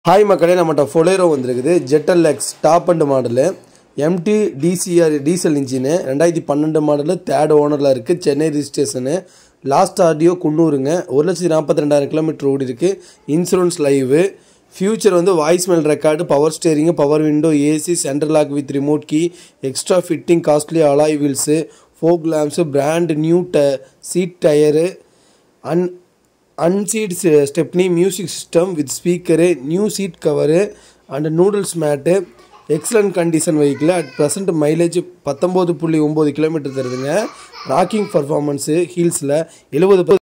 hi மக்களே நம்மகிட்ட Bolero வந்திருக்குது ஜெட்டல் X top and model M D D C R diesel engine ரெண்டாயிரத்தி பன்னெண்டு மாடலு தேர்ட் ஓனரில் இருக்குது சென்னை ரிஜிஸ்ட்ரேஷனு லாஸ்ட் ஆடியோ குன்னூருங்க ஒரு லட்சத்தி நாற்பத்தி ரெண்டாயிரம் கிலோமீட்டர் ஓடி இருக்கு இன்சூரன்ஸ் லைவு ஃபியூச்சர் வந்து voice mail record power steering power window AC central lock with remote key extra fitting costly alloy wheels fog lamps brand new ட சீட் டயரு அன் அன்சீட் stepney music system with speaker new seat cover and நூடுல்ஸ் மேட்டு excellent condition vehicle at present mileage பத்தொம்போது புள்ளி ஒம்பது kilometre தருதுங்க rocking performance ஹீல்ஸில் எழுபது